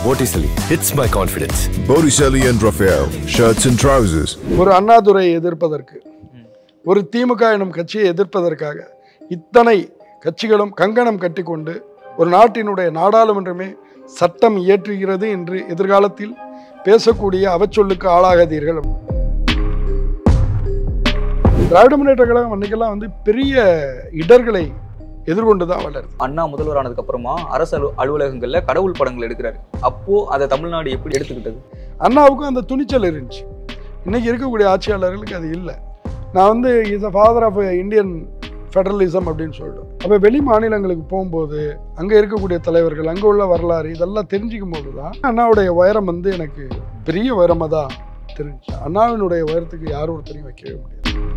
Botticelli hits my confidence. Botticelli and Raphael, shirts and trousers. ஒரு அண்ணாதுரையை எதிர்ப்பதற்கு ஒரு திமுக எனும் கட்சியை எதிர்ப்பதற்காக இத்தனை கட்சிகளும் கங்கணம் கட்டிக்கொண்டு ஒரு நாட்டினுடைய நாடாளுமன்றமே சட்டம் இயற்றுகிறது என்று எதிர்காலத்தில் பேசக்கூடிய அவச்சொல்லுக்கு ஆளாகாதீர்கள் திராவிட முன்னேற்ற கழகம் அன்னைக்கெல்லாம் வந்து பெரிய இடர்களை எதிர்கொண்டு தான் வளருது அண்ணா முதல்வர் ஆனதுக்கு அப்புறமா அரசு அலு அலுவலகங்கள்ல கடவுள் படங்கள் எடுக்கிறாரு அப்போ அதை தமிழ்நாடு எப்படி எடுத்துக்கிட்டது அண்ணாவுக்கும் அந்த துணிச்சல் இருந்துச்சு இன்னைக்கு இருக்கக்கூடிய ஆட்சியாளர்களுக்கு அது இல்லை நான் வந்து is a father of Indian federalism அப்படின்னு சொல்லிட்டு அப்போ வெளி மாநிலங்களுக்கு போகும்போது அங்கே இருக்கக்கூடிய தலைவர்கள் அங்கே உள்ள வரலாறு இதெல்லாம் தெரிஞ்சுக்கும் போது தான் அண்ணாவுடைய உயரம் வந்து எனக்கு பெரிய உயரமாக தான் தெரிஞ்சு அண்ணாவினுடைய உயரத்துக்கு யாரும் ஒருத்தரையும் வைக்கவே முடியாது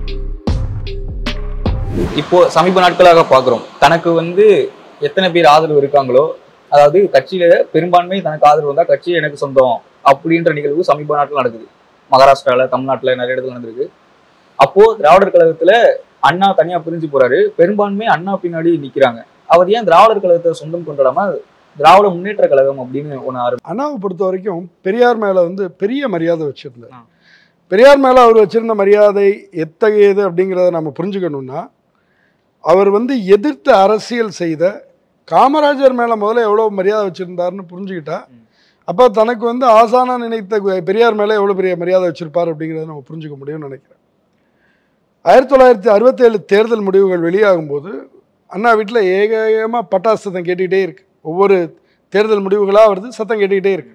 இப்போ சமீப நாட்களாக பார்க்குறோம் தனக்கு வந்து எத்தனை பேர் ஆதரவு இருக்காங்களோ அதாவது கட்சியில பெரும்பான்மை தனக்கு ஆதரவு வந்தா கட்சி எனக்கு சொந்தம் அப்படின்ற நிகழ்வு சமீப நாட்கள் நடக்குது மகாராஷ்டிரால தமிழ்நாட்டுல நிறைய இடத்துல நடந்திருக்கு அப்போ திராவிடர் கழகத்துல அண்ணா தனியா பிரிஞ்சு போறாரு பெரும்பான்மை அண்ணா பின்னாடி நிக்கிறாங்க அவர் ஏன் திராவிடர் கழகத்தை சொந்தம் கொண்டாடாம திராவிட முன்னேற்ற கழகம் அப்படின்னு ஒன்று ஆரம்பி அண்ணாவை பொறுத்த வரைக்கும் பெரியார் மேலே வந்து பெரிய மரியாதை வச்சுருந்தார் ஆ. பெரியார் மேலே அவர் வச்சிருந்த மரியாதை எத்தகையது அப்படிங்கிறத நம்ம புரிஞ்சுக்கணும்னா அவர் வந்து எதிர்த்து அரசியல் செய்த காமராஜர் மேலே முதல்ல எவ்வளோ மரியாதை வச்சுருந்தாருன்னு புரிஞ்சுக்கிட்டா ம். அப்போ தனக்கு வந்து ஆசானா நினைத்த கு- பெரியார் மேலே எவ்வளோ பெரிய மரியாதை வச்சிருப்பார் அப்படிங்கிறத நம்ம புரிஞ்சுக்க முடியும்னு நினைக்கிறேன் ஆயிரத்தி தொள்ளாயிரத்தி அறுபத்தேழு தேர்தல் முடிவுகள் வெளியாகும்போது அண்ணா வீட்டில் ஏக ஏகமாக பட்டாசு சத்தம் கேட்டுக்கிட்டே இருக்கு ஒவ்வொரு தேர்தல் முடிவுகளாக வருது சத்தம் கேட்டுக்கிட்டே இருக்கு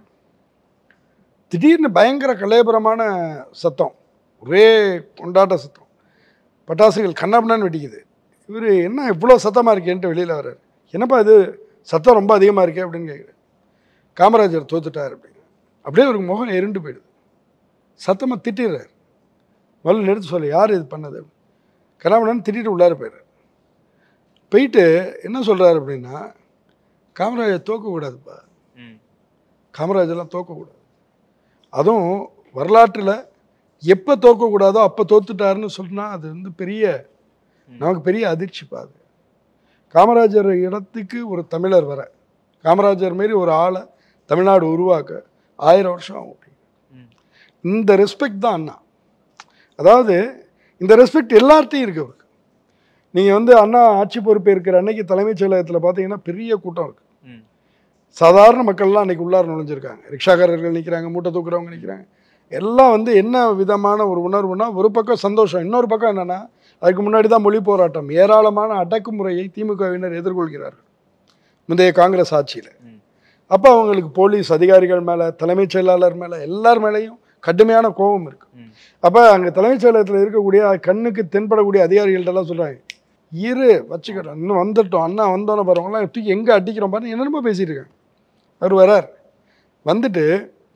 திடீர்னு பயங்கர கலையபுரமான சத்தம் ஒரே கொண்டாட்ட சத்தம் பட்டாசுகள் கண்ணாபின்னான்னு வெடிக்குது இவர் என்ன இவ்வளோ சத்தமாக இருக்கேன்ட்டு வெளியில் வர்றாரு என்னப்பா இது சத்தம் ரொம்ப அதிகமாக இருக்கே அப்படின்னு கேட்குறாரு காமராஜர் தோத்துட்டார் அப்படின்னு அப்படியே ஒரு முகம் எருண்டு போயிடுது சத்தமாக திட்டிடுறாரு முதல்ல நிறுத்து சொல்ல யார் இது பண்ணது கண்ணாபின்னான்னு திட்டிட்டு உள்ளார போயிடுறாரு போயிட்டு என்ன சொல்கிறாரு அப்படின்னா காமராஜர் தோக்கக்கூடாதுப்பா காமராஜர்லாம் தோக்கக்கூடாது அதுவும் வரலாற்றில் எப்போ தோக்கக்கூடாதோ அப்போ தோத்துட்டாருன்னு சொன்னால் அது வந்து பெரிய நமக்கு பெரிய அதிர்ச்சிப்பா அது காமராஜர் இடத்துக்கு ஒரு தமிழர் வர காமராஜர் மாரி ஒரு ஆளை தமிழ்நாடு உருவாக்க ஆயிரம் வருஷம் ஆகும் ம். இந்த ரெஸ்பெக்ட் தான் அண்ணா அதாவது இந்த ரெஸ்பெக்ட் எல்லார்ட்டையும் இருக்கு அவருக்கு நீங்கள் வந்து அண்ணா ஆட்சி பொறுப்பு இருக்கிற அன்னைக்கு தலைமைச் செயலகத்தில் பார்த்தீங்கன்னா பெரிய கூட்டம் இருக்கு ம். சாதாரண மக்கள்லாம் அன்றைக்கி உள்ளார நுழைஞ்சிருக்காங்க ரிக்ஷாக்காரர்கள் நிற்கிறாங்க மூட்டை தூக்குறவங்க நிற்கிறாங்க எல்லாம் வந்து என்ன விதமான ஒரு உணர்வுனா ஒரு பக்கம் சந்தோஷம் இன்னொரு பக்கம் என்னென்னா அதுக்கு முன்னாடி தான் மொழி போராட்டம் ஏராளமான அடக்குமுறையை திமுகவினர் எதிர்கொள்கிறார்கள் முந்தைய காங்கிரஸ் ஆட்சியில் ம். அப்போ அவங்களுக்கு போலீஸ் அதிகாரிகள் மேலே தலைமைச் செயலாளர் மேலே எல்லார் மேலேயும் கடுமையான கோபம் இருக்கு ம். அப்போ அங்கே தலைமைச் செயலகத்தில் இருக்கக்கூடிய கண்ணுக்கு தென்படக்கூடிய அதிகாரிகள்ட்டெல்லாம் சொல்கிறாங்க இரு வச்சுக்கிறோம் இன்னும் வந்துட்டோம் அண்ணா வந்தோன்னு பாருவங்களாம் தூக்கி எங்கே அடிக்கிறோம் பாருங்க என்னென்னமோ பேசிட்டு இருக்காங்க அவர் வரார் வந்துட்டு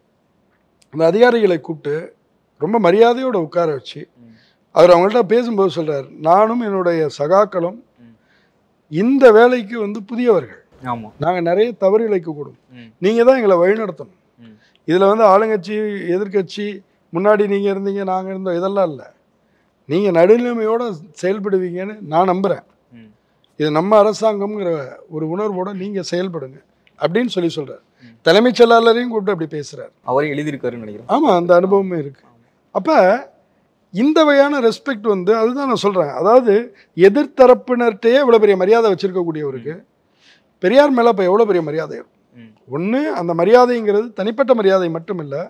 அந்த அதிகாரிகளை கூப்பிட்டு ரொம்ப மரியாதையோட உட்கார வச்சு ம். அவர் அவங்கள்ட்ட பேசும்போது சொல்றார் நானும் என்னுடைய சகாக்களும் ம். இந்த வேலைக்கு வந்து புதியவர்கள் ஆமா நாங்கள் நிறைய தவறு இழைக்கக்கூடும் ம். நீங்கள் தான் எங்களை வழிநடத்தணும் ம். இதில் வந்து ஆளுங்கட்சி எதிர்க்கட்சி முன்னாடி நீங்கள் இருந்தீங்க நாங்கள் இருந்தோம் இதெல்லாம் இல்லை நீங்கள் நடுநிலைமையோடு செயல்படுவீங்கன்னு நான் நம்புகிறேன் ம். இது நம்ம அரசாங்கம்ங்கிற ஒரு உணர்வோட நீங்கள் செயல்படுங்க அப்படின்னு சொல்லி சொல்கிறார் ம். தலைமைச் செயலாளரையும் கூப்பிட்டு அப்படி பேசுகிறார் அவரே எழுதியிருக்காருன்னு நினைக்கிறேன் ஆமாம் அந்த அனுபவமே இருக்குது அப்போ இந்த வகையான ரெஸ்பெக்ட் வந்து அதுதான் நான் சொல்கிறேன் அதாவது எதிர்த்தரப்பினர்கிட்டயே இவ்வளோ பெரிய மரியாதை வச்சுருக்கக்கூடியவருக்கு பெரியார் மேலே இப்போ எவ்வளோ பெரிய மரியாதை ம். ஒன்று அந்த மரியாதைங்கிறது தனிப்பட்ட மரியாதை மட்டும் இல்லை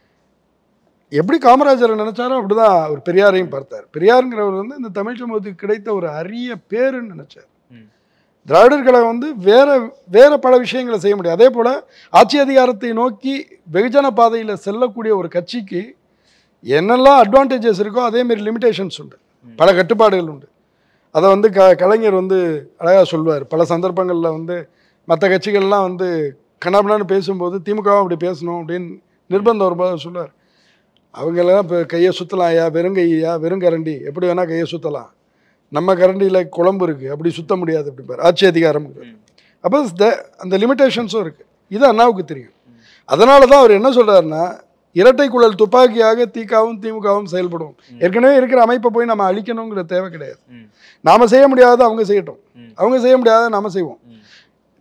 எப்படி காமராஜரை நினைச்சாரோ அப்படிதான் அவர் பெரியாரையும் பார்த்தார் பெரியாருங்கிறவர் வந்து இந்த தமிழ் சமூகத்துக்கு கிடைத்த ஒரு அரிய பேருன்னு நினைச்சார் ம். திராவிடர் கழகம் வந்து வேற வேற பல விஷயங்களை செய்ய முடியும் அதே போல ஆட்சி அதிகாரத்தை நோக்கி வெகுஜன பாதையில் செல்லக்கூடிய ஒரு கட்சிக்கு என்னெல்லாம் அட்வான்டேஜஸ் இருக்கோ அதே மாதிரி லிமிடேஷன்ஸ் உண்டு ம். பல கட்டுப்பாடுகள் உண்டு அதை வந்து க கலைஞர் வந்து அழகாக சொல்வார் பல சந்தர்ப்பங்களில் வந்து மற்ற கட்சிகள்லாம் வந்து கண்ணாபின்னான்னு பேசும்போது திமுகவும் அப்படி பேசணும் அப்படின்னு நிர்பந்தம் வரும்போது சொல்லுவார் அவங்கெல்லாம் இப்போ கையை சுற்றலாம் ஐயா வெறுங்கையா வெறுங்கரண்டி எப்படி வேணால் கையை சுற்றலாம் நம்ம கரண்டியில் குழம்பு இருக்குது அப்படி சுத்த முடியாது அப்படிப்பார் ஆட்சி அதிகாரம் ம். அப்போ அந்த லிமிட்டேஷன்ஸும் இருக்குது இது அண்ணாவுக்கு தெரியும் அதனால தான் அவர் என்ன சொல்கிறாருன்னா இரட்டை குழல் துப்பாக்கியாக திகாவும் திமுகவும் செயல்படும் ஏற்கனவே இருக்கிற அமைப்பை போய் நம்ம அழிக்கணுங்கிற தேவை கிடையாது ம். நாம செய்ய முடியாத அவங்க செய்யட்டும் ம். அவங்க செய்ய முடியாத நாம செய்வோம் ம்.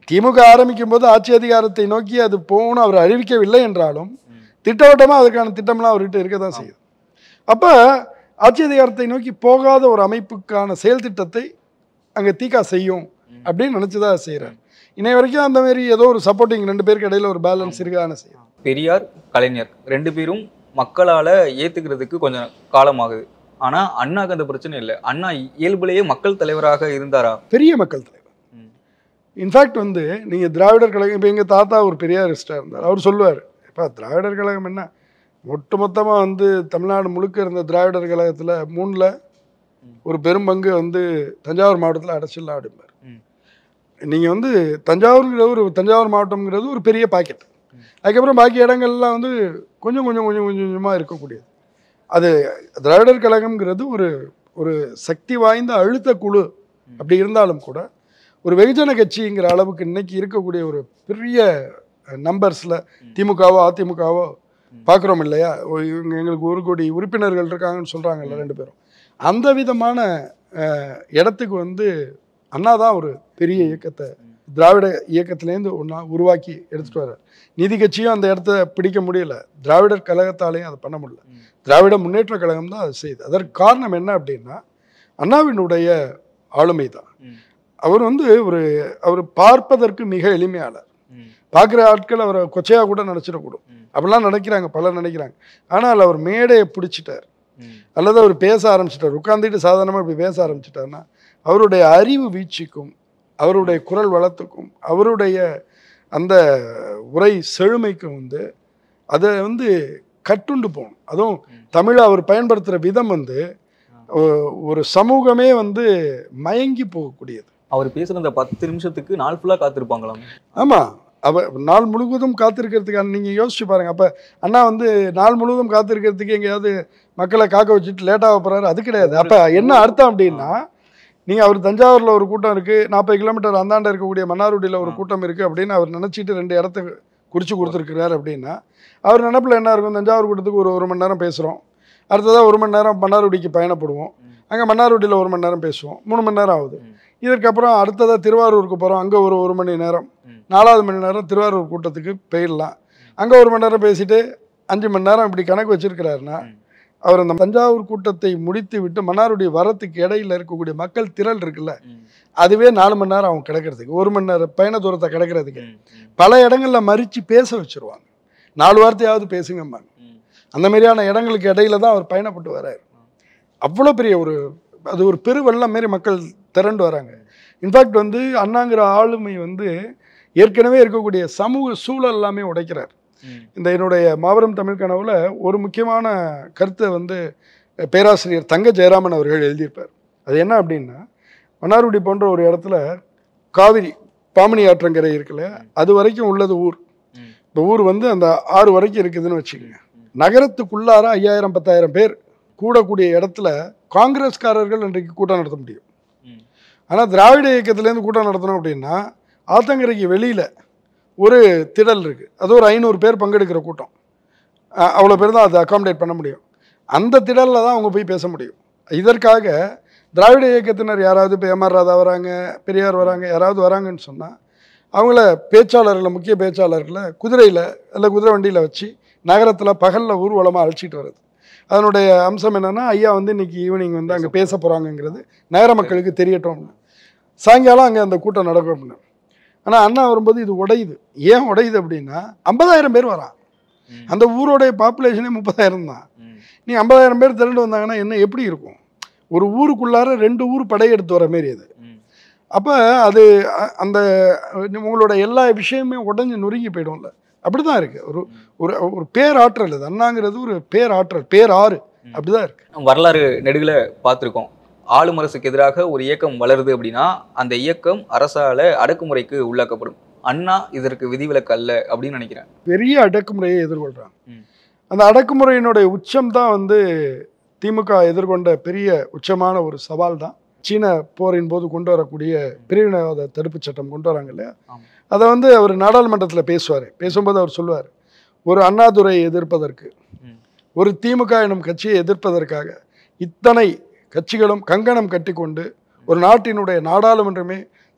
திமுக ஆரம்பிக்கும் போது ஆட்சி அதிகாரத்தை நோக்கி அது போகணும் அவர் அறிவிக்கவில்லை என்றாலும் திட்டவட்டமாக அதுக்கான திட்டம்லாம் அவர்கிட்ட இருக்க தான் செய்யுது அப்போ ஆட்சி அதிகாரத்தை நோக்கி போகாத ஒரு அமைப்புக்கான செயல் திட்டத்தை அங்கே தீகா செய்யும் அப்படின்னு நினச்சிதான் செய்கிறார் இன்னை வரைக்கும் அந்த மாதிரி ஏதோ ஒரு சப்போர்ட்டிங் ரெண்டு பேருக்கு இடையில ஒரு பேலன்ஸ் இருக்கான செய்யும் பெரியார் கலைஞர் ரெண்டு பேரும் மக்களால ஏத்துக்கிறதுக்கு கொஞ்சம் காலமாகுது ஆனா அண்ணாக்கு அந்த பிரச்சனை இல்லை அண்ணா இயல்புலேயே மக்கள் தலைவராக இருந்தாரா பெரிய மக்கள் தலைவர் ம். இன்ஃபேக்ட் வந்து நீங்கள் திராவிடர் கழகம் இப்போ எங்கள் தாத்தா ஒரு பெரியாரிஸ்டாக இருந்தார் அவர் சொல்லுவார் இப்போ திராவிடர் கழகம் என்ன ஒட்டுமொத்தமாக வந்து தமிழ்நாடு முழுக்க இருந்த திராவிடர் கழகத்தில் மூணில் ஒரு பெரும்பங்கு வந்து தஞ்சாவூர் மாவட்டத்தில் அடைச்சிடலாம் அப்படிம்பார் ம். நீங்கள் வந்து தஞ்சாவூருங்கிற ஒரு தஞ்சாவூர் மாவட்டம்ங்கிறது ஒரு பெரிய பாக்கெட் அதுக்கப்புறம் பாக்கி இடங்கள்லாம் வந்து கொஞ்சம் கொஞ்சம் கொஞ்சம் கொஞ்சம் கொஞ்சமாக இருக்கக்கூடியது அது திராவிடர் கழகம்ங்கிறது ஒரு ஒரு சக்தி வாய்ந்த அழுத்த குழு அப்படி இருந்தாலும் கூட ஒரு வெகுஜன கட்சிங்கிற அளவுக்கு இன்னைக்கு இருக்கக்கூடிய ஒரு பெரிய நம்பர்ஸில் திமுகவோ அதிமுகவோ பார்க்குறோம் இல்லையா ஓ, இவங்க எங்களுக்கு ஒரு கோடி உறுப்பினர்கள் இருக்காங்கன்னு சொல்கிறாங்கல்ல ரெண்டு பேரும் அந்த விதமான அஹ், இடத்துக்கு வந்து அண்ணா தான் ஒரு பெரிய இயக்கத்தை திராவிட இயக்கத்திலேருந்து ஒன்றா உருவாக்கி எடுத்துகிட்டு வர்றார் நீதி கட்சியும் அந்த இடத்த பிடிக்க முடியல திராவிடர் கழகத்தாலையும் அதை பண்ண முடியல ம். திராவிட முன்னேற்ற கழகம் தான் அது செய்யுது அதற்கு காரணம் என்ன அப்படின்னா அண்ணாவினுடைய ஆளுமை தான் ம். அவர் வந்து ஒரு அவர் பார்ப்பதற்கு மிக எளிமையாளர் ம். பார்க்குற ஆட்கள் அவரை கொச்சையாக கூட நினச்சிடக்கூடும் ம். அப்படிலாம் நினைக்கிறாங்க பலர் நினைக்கிறாங்க ஆனால் அவர் மேடையை பிடிச்சிட்டார் ம். அல்லது அவர் பேச ஆரம்பிச்சிட்டார் உட்காந்துட்டு சாதாரணமாக இப்படி பேச ஆரம்பிச்சிட்டாருன்னா அவருடைய அறிவு வீழ்ச்சிக்கும் அவருடைய குரல் வளத்துக்கும் அவருடைய அந்த உரை செழுமைக்கும் வந்து அதை வந்து கட்டுண்டு போகணும் அதுவும் தமிழை அவர் பயன்படுத்துகிற விதம் வந்து ஒ- ஒரு சமூகமே வந்து மயங்கி போகக்கூடியது அவர் பேசுற அந்த பத்து நிமிஷத்துக்கு நாள் ஃபுல்லா காத்திருப்பாங்களாம் ஆமாம் அவ நாள் முழுவதும் காத்திருக்கிறதுக்கான நீங்கள் யோசிச்சு பாருங்க அப்போ அண்ணா வந்து நாள் முழுவதும் காத்திருக்கிறதுக்கு எங்கேயாவது மக்களை காக்க வச்சுட்டு லேட்டாக போகிறாரு அது கிடையாது அப்போ என்ன அர்த்தம் அப்படின்னா நீங்கள் அவர் தஞ்சாவூரில் ஒரு கூட்டம் இருக்குது நாற்பது கிலோமீட்டர் அந்தாண்ட இருக்கக்கூடிய மன்னார்குடியில் ஒரு ஆ. கூட்டம் இருக்குது அப்படின்னு அவர் நினச்சிட்டு ரெண்டு இடத்த குறித்து கொடுத்துருக்கிறார் அப்படின்னா அவர் நினப்பில் என்ன இருக்கும் தஞ்சாவூர் கூட்டத்துக்கு ஒரு ஒரு மணி நேரம் பேசுகிறோம் அடுத்ததாக ஒரு மணி நேரம் மன்னார்குடிக்கு பயணப்படுவோம் ம். அங்கே மன்னார்குடியில் ஒரு மணி நேரம் பேசுவோம் மூணு மணி நேரம் ஆகுது ம். இதற்கப்புறம் அடுத்ததாக திருவாரூருக்கு போகிறோம் அங்கே ஒரு ஒரு மணி நேரம் ம். நாலாவது மணி நேரம் திருவாரூர் கூட்டத்துக்கு போயிடலாம் அங்கே ஒரு மணி நேரம் பேசிட்டு அஞ்சு மணி நேரம் இப்படி கணக்கு வச்சிருக்கிறாருன்னா ம். அவர் அந்த தஞ்சாவூர் கூட்டத்தை முடித்து விட்டு மன்னாருடைய வரத்துக்கு இடையில இருக்கக்கூடிய மக்கள் திரள் இருக்குல்ல ம். அதுவே நாலு மணி நேரம் அவங்க கிடக்கிறதுக்கு ஒரு மணி நேரம் பயண தூரத்தை கிடக்கிறதுக்கு ம். ம். பல இடங்கள்ல மறித்து பேச வச்சிருவாங்க நாலு வார்த்தையாவது பேசுங்கம்பாங்க ம். அந்த மாதிரியான இடங்களுக்கு இடையில தான் அவர் பயணப்பட்டு வர்றாரு அவ்வளோ பெரிய ஒரு அது ஒரு பெருவெள்ளம் மாரி மக்கள் திரண்டு வராங்க இன்ஃபேக்ட் வந்து அண்ணாங்கிற ஆளுமை வந்து ஏற்கனவே இருக்கக்கூடிய சமூக சூழல் எல்லாமே உடைக்கிறார் ம். இந்த என்னுடைய மாபெரும் தமிழ் கனவுல ஒரு முக்கியமான கருத்தை வந்து அஹ், பேராசிரியர் தங்க ஜெயராமன் அவர்கள் எழுதியிருப்பார் அது என்ன அப்படின்னா மன்னார்குடி போன்ற ஒரு இடத்துல காவிரி பாமணி ஆற்றங்கரை இருக்குல்ல அது வரைக்கும் உள்ளது ஊர் ம். இந்த ஊர் வந்து அந்த ஆறு வரைக்கும் இருக்குதுன்னு வச்சுக்கோங்க நகரத்துக்குள்ளார ஐயாயிரம் பத்தாயிரம் பேர் கூடக்கூடிய இடத்துல காங்கிரஸ்காரர்கள் இன்றைக்கு கூட்டம் நடத்த முடியும் ம். ஆனால் திராவிட இயக்கத்துலேருந்து கூட்டம் நடத்தணும் அப்படின்னா ஆத்தங்கரைக்கு வெளியில் ஒரு திடல் இருக்குது அது ஒரு ஐநூறு பேர் பங்கெடுக்கிற கூட்டம் அஹ் அவ்வளோ பேர் தான் அதை அகாமடேட் பண்ண முடியும் அந்த திடலில் தான் அவங்க போய் பேச முடியும் இதற்காக திராவிட இயக்கத்தினர் யாராவது இப்போ எம்ஆர் ராதா வராங்க பெரியார் வராங்க யாராவது வராங்கன்னு சொன்னால் அவங்கள பேச்சாளர்களை முக்கிய பேச்சாளர்களை குதிரையில் இல்லை குதிரை வண்டியில் வச்சு நகரத்தில் பகலில் ஊர்வலமாக அழைச்சிட்டு வருது அதனுடைய அம்சம் என்னென்னா ஐயா வந்து இன்னைக்கு ஈவினிங் வந்து அங்கே பேச போகிறாங்கங்கிறது நகர மக்களுக்கு தெரியட்டும் சாயங்காலம் அங்கே அந்த கூட்டம் நடக்கும் அப்படின்னு ஆனால் அண்ணா வரும்போது இது உடையுது ஏன் உடையுது அப்படின்னா ஐம்பதாயிரம் பேர் வரான் ம். அந்த ஊரோடைய பாப்புலேஷனே முப்பதாயிரம் தான் ம். நீ ஐம்பதாயிரம் பேர் திரண்டு வந்தாங்கன்னா என்ன எப்படி இருக்கும் ஒரு ஊருக்குள்ளார ரெண்டு ஊர் படையெடுத்து வர மாரி அது ம். அப்போ அது அ- அந்த உங்களோட எல்லா விஷயமே உடஞ்சி நொறுங்கி போயிடும்ல அப்படி தான் இருக்குது ஒரு ஒரு ஒரு பேராற்றல் இது அண்ணாங்கிறது ஒரு பேராற்றல் பேராறு அப்படி தான் இருக்குது வரலாறு நெடுகில பார்த்துருக்கோம் ஆளும் அரசுக்கு எதிராக ஒரு இயக்கம் வளருது அப்படின்னா அந்த இயக்கம் அரசால அடக்குமுறைக்கு உள்ளாக்கப்படும் அண்ணா இதற்கு விதிவிலக்கு அல்ல அப்படின்னு நினைக்கிறேன் பெரிய அடக்குமுறையை எதிர்கொள்கிறாங்க ம். அந்த அடக்குமுறையினுடைய உச்சம் தான் வந்து திமுக எதிர்கொண்ட பெரிய உச்சமான ஒரு சவால் தான் சீன போரின் போது கொண்டு வரக்கூடிய பிரிவினைவாத தடுப்புச் சட்டம் கொண்டு வராங்க இல்லையா ஆமா. அதை வந்து அவர் நாடாளுமன்றத்தில் பேசுவார் பேசும்போது அவர் சொல்லுவார் ஒரு அண்ணாதுரையை எதிர்ப்பதற்கு ம். ஒரு திமுக எனும் கட்சியை எதிர்ப்பதற்காக இத்தனை கட்சிகளும் கங்கணம் கட்டிக்கொண்டு ஒரு நாட்டினுடைய நாடாளுமன்றமே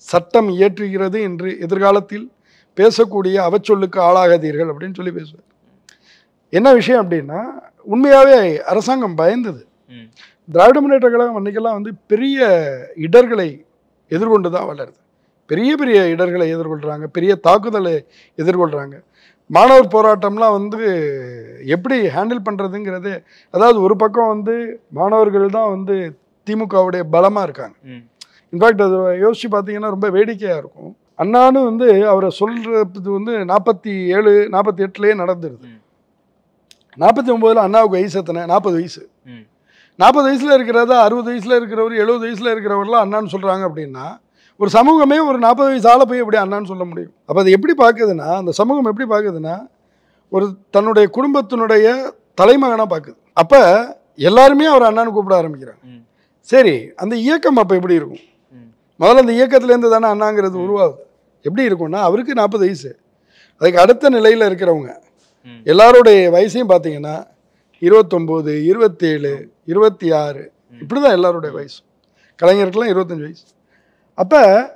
சட்டம் இயற்றுகிறது என்று எதிர்காலத்தில் பேசக்கூடிய அவச்சொல்லுக்கு ஆளாகாதீர்கள் அப்படின்னு சொல்லி பேசுவார் என்ன விஷயம் அப்படின்னா உண்மையாகவே அரசாங்கம் பயந்தது ம். திராவிட முன்னேற்ற கழகம் அன்னைக்கெல்லாம் வந்து பெரிய இடர்களை எதிர்கொண்டு தான் வளருது பெரிய பெரிய இடர்களை எதிர்கொள்கிறாங்க பெரிய தாக்குதலை எதிர்கொள்கிறாங்க மாணவர் போராட்டம்லாம் வந்து எப்படி ஹேண்டில் பண்ணுறதுங்கிறது அதாவது ஒரு பக்கம் வந்து மாணவர்கள் தான் வந்து திமுகவுடைய பலமாக இருக்காங்க ம். இன்ஃபேக்ட் அது யோசிச்சு பார்த்தீங்கன்னா ரொம்ப வேடிக்கையாக இருக்கும் அண்ணான்னு வந்து அவரை சொல்கிறது வந்து நாற்பத்தி ஏழு நாற்பத்தி எட்டுலேயே நடந்துருது ம். நாற்பத்தி ஒம்போதில் அண்ணாவுக்கு வயசு எத்தனை நாற்பது வயசு ம். நாற்பது வயசில் இருக்கிறதா அறுபது வயசில் இருக்கிறவர் எழுபது வயசில் இருக்கிறவர்லாம் அண்ணான்னு சொல்கிறாங்க அப்படின்னா ஒரு சமூகமே ஒரு நாற்பது வயசு ஆளை போய் எப்படி அண்ணான்னு சொல்ல முடியும் அப்போ அது எப்படி பார்க்குதுன்னா அந்த சமூகம் எப்படி பார்க்குதுன்னா ஒரு தன்னுடைய குடும்பத்தினுடைய தலைமகனாக பார்க்குது அப்போ எல்லாருமே அவர் அண்ணான்னு கூப்பிட ஆரம்பிக்கிறாங்க ம். சரி அந்த இயக்கம் அப்போ எப்படி இருக்கும் ம். முதல்ல அந்த இயக்கத்துலேருந்து தானே அண்ணாங்கிறது உருவாகுது எப்படி இருக்கும்னா அவருக்கு நாற்பது வயசு அதுக்கு அடுத்த நிலையில் இருக்கிறவங்க ம். எல்லாருடைய வயசையும் பார்த்தீங்கன்னா இருபத்தொம்போது இருபத்தேழு இருபத்தி ஆறு இப்படி தான் எல்லாருடைய வயசு கலைஞருக்கெல்லாம் இருபத்தஞ்சி வயசு அப்போ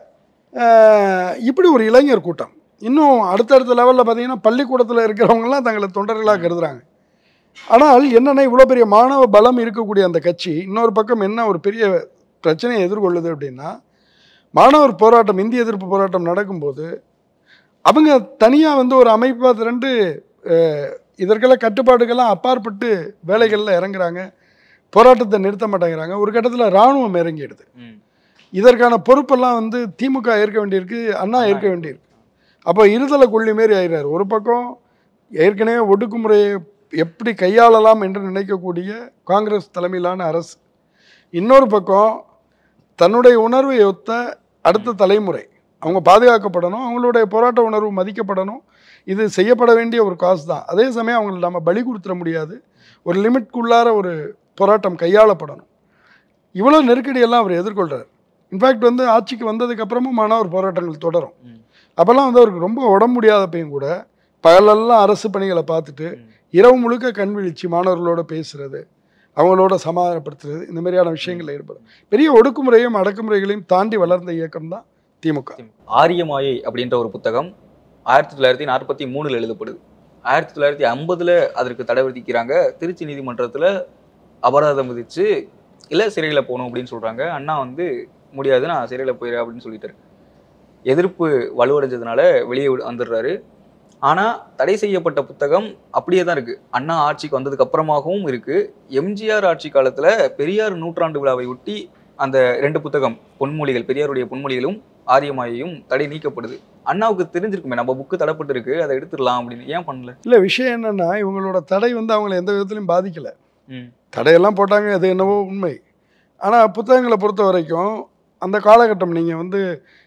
இப்படி ஒரு இளைஞர் கூட்டம் இன்னும் அடுத்தடுத்த லெவலில் பார்த்தீங்கன்னா பள்ளிக்கூடத்தில் இருக்கிறவங்கலாம் தங்களை தொண்டர்களாக கருதுறாங்க ஆனால் என்னென்னா இவ்வளோ பெரிய மாணவ பலம் இருக்கக்கூடிய அந்த கட்சி இன்னொரு பக்கம் என்ன ஒரு பெரிய பிரச்சனையை எதிர்கொள்ளுது அப்படின்னா மாணவர் போராட்டம் இந்திய எதிர்ப்பு போராட்டம் நடக்கும்போது அவங்க தனியாக வந்து ஒரு அமைப்பாக திரண்டு அஹ், இதற்கெல்லாம் கட்டுப்பாடுகள்லாம் அப்பாற்பட்டு வேலைகளில் இறங்குறாங்க போராட்டத்தை நிறுத்த மாட்டேங்கிறாங்க ஒரு கட்டத்தில் இராணுவம் இறங்கிடுது ம். இதற்கான பொறுப்பெல்லாம் வந்து திமுக ஏற்க வேண்டியிருக்கு அண்ணா ஏற்க வேண்டியிருக்கு அப்போ இருதலை கொள்ளி மாரி ஆயிடுறாரு ஒரு பக்கம் ஏற்கனவே ஒடுக்குமுறையை எப்படி கையாளலாம் என்று நினைக்கக்கூடிய காங்கிரஸ் தலைமையிலான அரசு இன்னொரு பக்கம் தன்னுடைய உணர்வை ஒத்த அடுத்த தலைமுறை அவங்க பாதுகாக்கப்படணும் அவங்களுடைய போராட்ட உணர்வு மதிக்கப்படணும் இது செய்யப்பட வேண்டிய ஒரு காசு தான் அதே சமயம் அவங்களை நம்ம பலி கொடுத்துட முடியாது ஒரு லிமிட்குள்ளார ஒரு போராட்டம் கையாளப்படணும் இவ்வளோ நெருக்கடியெல்லாம் அவர் எதிர்கொள்கிறார் இன்ஃபேக்ட் வந்து ஆட்சிக்கு வந்ததுக்கு அப்புறமும் மாணவர் போராட்டங்கள் தொடரும் ம். அப்போல்லாம் வந்து அவருக்கு ரொம்ப உடம்பு முடியாதப்பையும் கூட பகலெல்லாம் அரசு பணிகளை பார்த்துட்டு ம். இரவு முழுக்க கண் விழிச்சு மாணவர்களோட பேசுறது அவங்களோட சமாதானப்படுத்துறது இந்த மாதிரியான விஷயங்கள் ஈடுபடும் பெரிய ஒடுக்குமுறையும் அடக்குமுறைகளையும் தாண்டி வளர்ந்த இயக்கம் தான் திமுக ஆரியமாயை அப்படின்ற ஒரு புத்தகம் ஆயிரத்தி தொள்ளாயிரத்தி நாற்பத்தி மூணுல எழுதப்படுது ஆயிரத்தி தொள்ளாயிரத்தி ஐம்பதுல அதற்கு தடை விதிக்கிறாங்க திருச்சி நீதிமன்றத்துல அபராதம் விதிச்சு இல்ல சிறையில போகணும் அப்படின்னு சொல்றாங்க அண்ணா வந்து முடியாது நான் சிறையில போயிடுறேன் அப்படின்னு சொல்லிட்டாரு எதிர்ப்பு வலுவடைஞ்சதுனால வெளியே விடு- வந்துடுறாரு ஆனா தடை செய்யப்பட்ட புத்தகம் அப்படியே தான் இருக்கு அண்ணா ஆட்சிக்கு வந்ததுக்கு அப்புறமாகவும் இருக்கு எம்ஜிஆர் ஆட்சி காலத்துல பெரியார் நூற்றாண்டு விழாவை ஒட்டி அந்த ரெண்டு புத்தகம் பொன்மொழிகள் பெரியாருடைய பொன்மொழிகளும் ஆரியமாயையும் தடை நீக்கப்படுது அண்ணாவுக்கு தெரிஞ்சிருக்குமே நம்ம புக்கு தடைப்பட்டு இருக்கு அதை எடுத்துடலாம் அப்படின்னு ஏன் பண்ணல இல்லை விஷயம் என்னன்னா இவங்களோட தடை வந்து அவங்கள எந்த விதத்துலையும் பாதிக்கலை ம். தடையெல்லாம் போட்டாங்க அது என்னவோ உண்மை ஆனால் புத்தகங்களை பொறுத்த வரைக்கும் அந்த காலகட்டம் நீங்கள் வந்து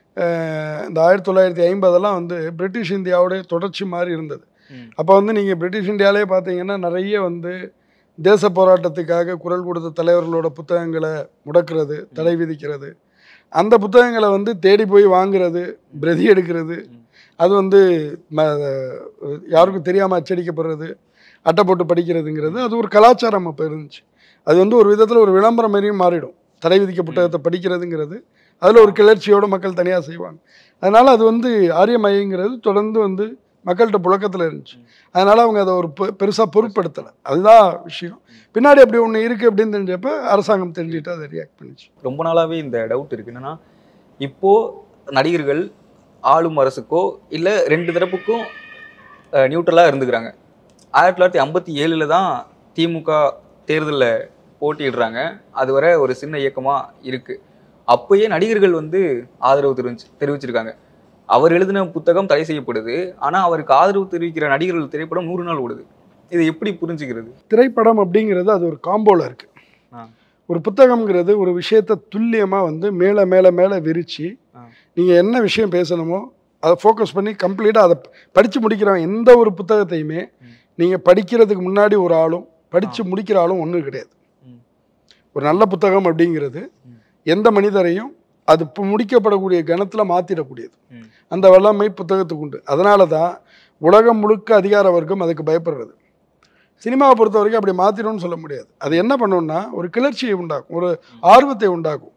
அஹ், இந்த ஆயிரத்தி தொள்ளாயிரத்தி ஐம்பதெல்லாம் வந்து பிரிட்டிஷ் இந்தியாவுடைய தொடர்ச்சி மாதிரி இருந்தது ம். அப்போ வந்து நீங்கள் பிரிட்டிஷ் இந்தியாவிலே பார்த்தீங்கன்னா நிறைய வந்து தேச போராட்டத்துக்காக குரல் கொடுத்த தலைவர்களோட புத்தகங்களை முடக்கிறது தடை விதிக்கிறது அந்த புத்தகங்களை வந்து தேடி போய் வாங்குறது பிரதி எடுக்கிறது ம். அது வந்து ம- யாருக்கும் தெரியாமல் அச்சடிக்கப்படுறது அட்டை போட்டு படிக்கிறதுங்கிறது அது ஒரு கலாச்சாரம் அப்போ இருந்துச்சு அது வந்து ஒரு விதத்தில் ஒரு விளம்பரம் மாதிரியும் மாறிடும் தடை விதிக்க புத்தகத்தை படிக்கிறதுங்கிறது அதில் ஒரு கிளர்ச்சியோட மக்கள் தனியாக செய்வாங்க அதனால் அது வந்து ஆரியமயங்கிறது தொடர்ந்து வந்து மக்கள்கிட்ட புழக்கத்தில் இருந்துச்சு அதனால் அவங்க அதை ஒரு பெருசாக பொருட்படுத்தலை அதுதான் விஷயம் பின்னாடி அப்படி ஒன்று இருக்குது அப்படின்னு தெரிஞ்சப்ப அரசாங்கம் தெரிஞ்சுட்டு அதை ரியாக்ட் பண்ணிச்சு ரொம்ப நாளாவே இந்த டவுட் இருக்கு என்னன்னா இப்போ நடிகர்கள் ஆளும் அரசுக்கோ இல்ல ரெண்டு தரப்புக்கும் நியூட்ரலா இருந்துக்கிறாங்க ஆயிரத்தி தொள்ளாயிரத்தி ஐம்பத்தி ஏழுல தான் திமுக தேர்தலில் போட்டியிடுறாங்க அது வரை ஒரு சின்ன இயக்கமா இருக்கு அப்பயே நடிகர்கள் வந்து ஆதரவு தெரிவிச்சு தெரிவிச்சிருக்காங்க அவர் எழுதின புத்தகம் தடை செய்யப்படுது ஆனா அவருக்கு ஆதரவு தெரிவிக்கிற நடிகர்கள் திரைப்படம் நூறு நாள் ஓடுது இது எப்படி புரிஞ்சுக்கிறது திரைப்படம் அப்படிங்கிறது அது ஒரு காம்போல இருக்குது ஆ. ஒரு புத்தகம்ங்கிறது ஒரு விஷயத்தை துல்லியமாக வந்து மேலே மேலே மேலே விரித்து ஆ. நீங்கள் என்ன விஷயம் பேசணுமோ அதை ஃபோக்கஸ் பண்ணி கம்ப்ளீட்டாக அதை படித்து முடிக்கிறவன் எந்த ஒரு புத்தகத்தையுமே ம். நீங்கள் படிக்கிறதுக்கு முன்னாடி ஒரு ஆளும் படித்து முடிக்கிற ஆளும் ஒன்றும் கிடையாது ம். ஒரு நல்ல புத்தகம் அப்படிங்கிறது ம். எந்த மனிதரையும் அது இப்போ முடிக்கப்படக்கூடிய கணத்தில் மாற்றிடக்கூடியது ம். அந்த வல்லமை புத்தகத்துக்கு உண்டு அதனால தான் உலகம் முழுக்க அதிகார வர்க்கம் அதுக்கு பயப்படுறது சினிமாவை பொறுத்த வரைக்கும் அப்படி மாற்றிடும்னு சொல்ல முடியாது அது என்ன பண்ணும்னா ஒரு கிளர்ச்சியை உண்டாக்கும் ஒரு ஆர்வத்தை உண்டாக்கும்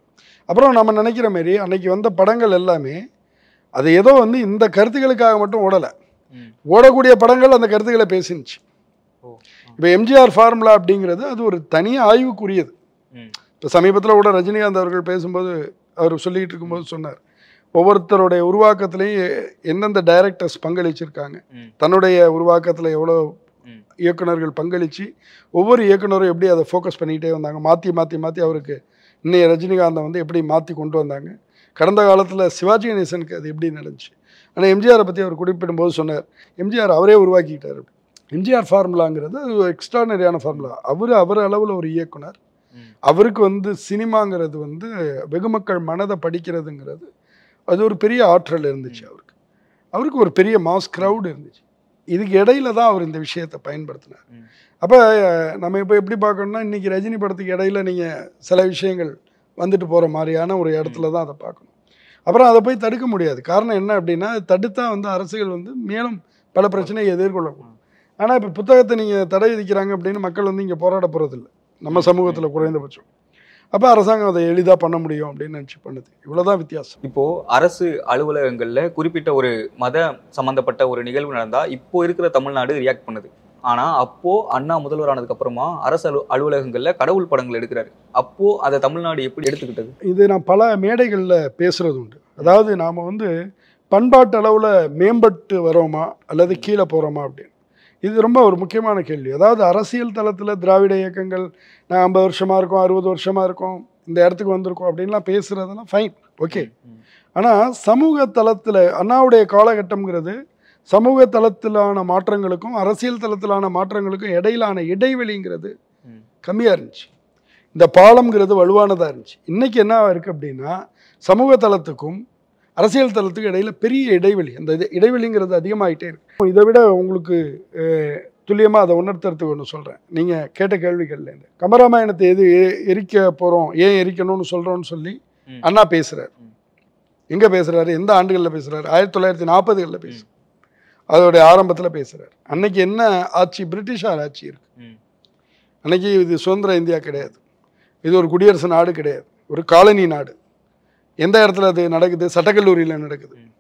அப்புறம் நம்ம நினைக்கிற மாதிரி அன்னைக்கு வந்த படங்கள் எல்லாமே அது ஏதோ வந்து இந்த கருத்துக்களுக்காக மட்டும் ஓடலை ம். ஓடக்கூடிய படங்கள் அந்த கருத்துக்களை பேசினுச்சு ஓ இப்போ எம்ஜிஆர் ஃபார்முலா அப்படிங்கிறது அது ஒரு தனி ஆய்வுக்குரியது ம் இப்போ சமீபத்தில் கூட ரஜினிகாந்த் அவர்கள் பேசும்போது அவர் சொல்லிக்கிட்டு இருக்கும்போது சொன்னார் ஒவ்வொருத்தருடைய உருவாக்கத்திலையும் எ- எந்தெந்த டைரக்டர்ஸ் பங்களிச்சிருக்காங்க ம். தன்னுடைய உருவாக்கத்தில் எவ்வளோ ம். இயக்குனர்கள் பங்களித்து ஒவ்வொரு இயக்குனரும் எப்படி அதை ஃபோக்கஸ் பண்ணிக்கிட்டே வந்தாங்க மாற்றி மாற்றி மாற்றி அவருக்கு இன்னைய ரஜினிகாந்தை வந்து எப்படி மாற்றி கொண்டு வந்தாங்க கடந்த காலத்தில் சிவாஜி கணேசனுக்கு அது எப்படி நடந்துச்சு ஆனால் எம்ஜிஆரை பற்றி அவர் குறிப்பிடும்போது சொன்னார் எம்ஜிஆர் அவரே உருவாக்கிக்கிட்டார் எம்ஜிஆர் ஃபார்முலாங்கிறது அது ஒரு எக்ஸ்ட்ரானரியான ஃபார்முலா அவர் அவர் அளவில் ஒரு இயக்குனர் ம். அவருக்கு வந்து சினிமாங்கிறது வந்து வெகுமக்கள் மனதை படிக்கிறதுங்கிறது அது ஒரு பெரிய ஆற்றல் இருந்துச்சு அவருக்கு அவருக்கு ஒரு பெரிய மாஸ் க்ரௌட் இருந்துச்சு இதுக்கு இடையில தான் அவர் இந்த விஷயத்தை பயன்படுத்தினார் ம். அப்போ நம்ம இப்போ எப்படி பார்க்கணும்னா இன்னைக்கு ரஜினி படத்துக்கு இடையில நீங்கள் சில விஷயங்கள் வந்துட்டு போகிற மாதிரியான ஒரு இடத்துல தான் அதை பார்க்கணும் அப்புறம் அதை போய் தடுக்க முடியாது காரணம் என்ன அப்படின்னா அது தடுத்தா வந்து அரசுகள் வந்து மேலும் பல பிரச்சனையை எதிர்கொள்ளக்கூடும் ஆனால் இப்போ புத்தகத்தை நீங்கள் தடை விதிக்கிறாங்க அப்படின்னு மக்கள் வந்து இங்கே போராட போகிறதில்ல நம்ம சமூகத்தில் குறைந்தபட்சம் அப்போ அரசாங்கம் அதை எளிதாக பண்ண முடியும் அப்படின்னு நினச்சி பண்ணுது இவ்வளோதான் வித்தியாசம் இப்போ அரசு அலுவலகங்கள்ல குறிப்பிட்ட ஒரு மத சம்பந்தப்பட்ட ஒரு நிகழ்வு நடந்தா இப்போ இருக்கிற தமிழ்நாடு ரியாக்ட் பண்ணுது ஆனா அப்போ அண்ணா முதல்வர் ஆனதுக்கு அப்புறமா அரசு அலு அலுவலகங்கள்ல கடவுள் படங்கள் எடுக்கிறாரு அப்போ அதை தமிழ்நாடு எப்படி எடுத்துக்கிட்டது இது நான் பல மேடைகளில் பேசுறது உண்டு அதாவது நாம் வந்து பண்பாட்டு அளவில் மேம்பட்டு வரோமா அல்லது கீழே போகிறோமா அப்படின்னு இது ரொம்ப ஒரு முக்கியமான கேள்வி அதாவது அரசியல் தளத்தில் திராவிட இயக்கங்கள் நான் ஐம்பது வருஷமாக இருக்கோம் அறுபது வருஷமாக இருக்கோம் இந்த இடத்துக்கு வந்திருக்கோம் அப்படின்லாம் பேசுகிறதெல்லாம் ஃபைன் ஓகே ம். ஆனால் சமூக தளத்தில் அண்ணாவுடைய காலகட்டம்ங்கிறது சமூக தளத்திலான மாற்றங்களுக்கும் அரசியல் தளத்திலான மாற்றங்களுக்கும் இடையிலான இடைவெளிங்கிறது ம். கம்மியாக இருந்துச்சு இந்த பாலம்ங்கிறது வலுவானதாக இருந்துச்சு இன்றைக்கி என்ன இருக்குது அப்படின்னா சமூக தளத்துக்கும் அரசியல் தளத்துக்கும் இடையில பெரிய இடைவெளி அந்த இது இடைவெளிங்கிறது அதிகமாகிட்டே இருக்கு இதை விட உங்களுக்கு துல்லியமாக அதை உணர்த்துறதுக்கு ஒன்று சொல்கிறேன் நீங்கள் கேட்ட கேள்விகள்லேருந்து கம்பராமாயணத்தை எது எ- எரிக்க போகிறோம் ஏன் எரிக்கணும்னு சொல்கிறோன்னு சொல்லி ம். அண்ணா பேசுகிறார் ம். எங்கே பேசுகிறாரு எந்த ஆண்டுகளில் பேசுகிறாரு ஆயிரத்தி தொள்ளாயிரத்தி நாற்பதுகளில் பேசு அதோடைய ஆரம்பத்தில் பேசுகிறார் அன்னைக்கு என்ன ஆட்சி பிரிட்டிஷார் ஆட்சி இருக்கு ம். அன்னைக்கு இது சுதந்திர இந்தியா கிடையாது இது ஒரு குடியரசு நாடு கிடையாது ஒரு காலனி நாடு எந்த இடத்துல அது நடக்குது சட்டக்கல்லூரியில் நடக்குது ம்.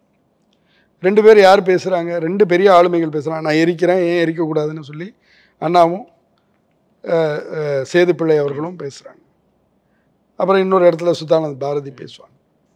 ரெண்டு பேர் யார் பேசுகிறாங்க ரெண்டு பெரிய ஆளுமைகள் பேசுகிறாங்க நான் எரிக்கிறேன் ஏன் எரிக்கக்கூடாதுன்னு சொல்லி அண்ணாவும் அஹ், அஹ், சேதுப்பிள்ளை அவர்களும் பேசுகிறாங்க அப்புறம் இன்னொரு இடத்துல சுத்தானந்த் பாரதி பேசுவாங்க